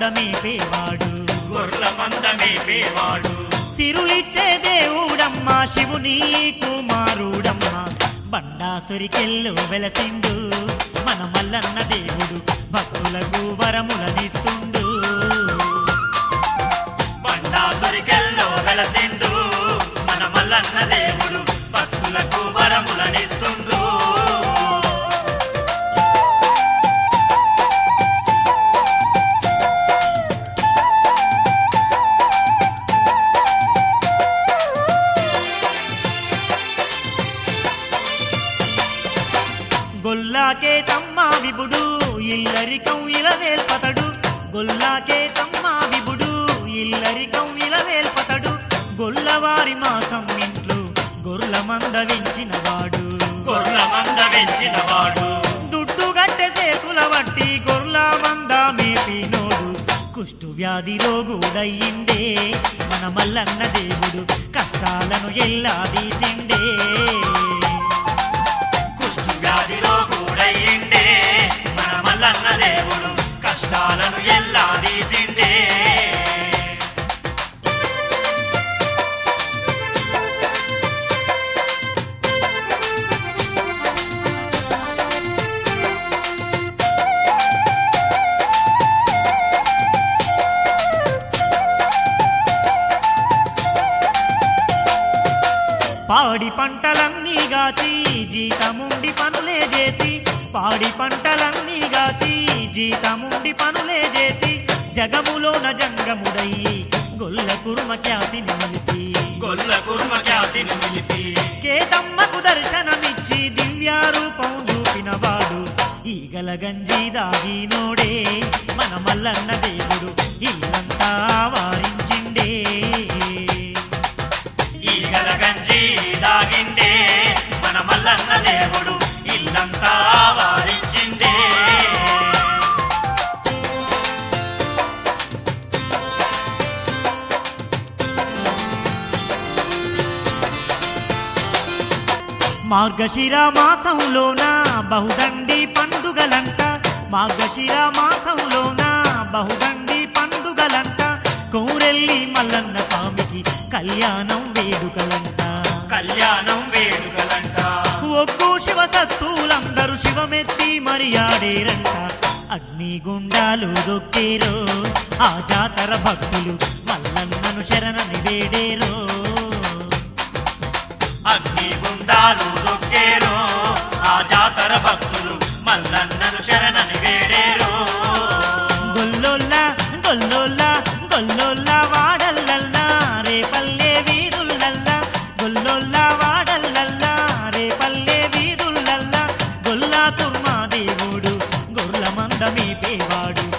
మేపేవాడు గొర్ల మంద మేపేవాడు సిరులిచ్చే దేవుడమ్మా శివుని కుమారుడమ్మా బండాసురికెళ్ళు వెలసిండు మన మల్లన్న దేవుడు భక్తులకు వరములనిస్తుండు బండాసురికెల్లో వెలసిండు మన మల్లన్న దేవుడు భక్తులకు వరములనిస్తుండు గొల్లాకే తమ్మ విబుడు ఇల్లరికం ఇలవేల్పతడు గొల్లాకే తమ్మ విబుడు ఇల్లరికం ఇలవేల్పతడు గొల్లవారి మాసం ఇంట్లో గొర్ల మంద వెంచినవాడు గొర్ల మంద వెంచినవాడు దుడ్డు గట్టె సేతుల వట్టి గొర్ల మంద మేపినోడు కుష్టు వ్యాధి రోగుడయ్యిండే మన మల్లన్న దేవుడు కష్టాలను ఎల్లా తీసిండే కుష్టు వ్యాధిలో కూడయిండే మన మల్లన్న దేవుడు కష్టాలను ఎల్లా తీసిండే పాడి పంటలన్నీ గాచి జీతముండి పనులే చేసి పాడి పంటలన్నీ గాచి జీతముండి పనులే చేసి జగములోన జంగముడయ్యి గొల్ల కుర్మ ఖ్యాతిని నిలిపి గొల్ల కుర్మ ఖ్యాతిని నిలిపి కేతమ్మకు దర్శనమిచ్చి దివ్యారూపం చూపినవాడు ఈగల గంజి దాగినోడే మన మల్లన్న దేవుడు ఇల్లంతా వారించిండే ఈగల గంజి దాగిండే మన మల్లన్న దేవుడు ఇల్లంతా వారించిండే మార్గశిర మాసంలోన బహుదండి పండుగలంట మార్గశిర మాసంలోన బహుదండి పండుగలంట కౌరెల్లి మల్లన్న స్వామికి కళ్యాణం వేడుకలంట కళ్యాణం వేడుకలంట ఒక్కు శివ సత్తులందరూ శివమెత్తి మరి ఆడేరంట అగ్నిగుండాలు దొక్కేరో ఆ జాతర భక్తులు మల్లన్నను శరణని వేడేరో అగ్ని గుండాలు దొక్కేరో ఆ జాతర భక్తులు మల్లన్నను శరణని వేడేరో గొల్లోల్లా గొల్లోల్లా గొల్లోల్లా వాడల్లల్లా రేపల్లె వీధుల్లల్లా గొల్లోల్లా వాడల్లల్లా రేపల్లె వీధుల్లల్లా గొల్లా తుర్మా దేవుడు గొర్ల మంద మేపేవాడు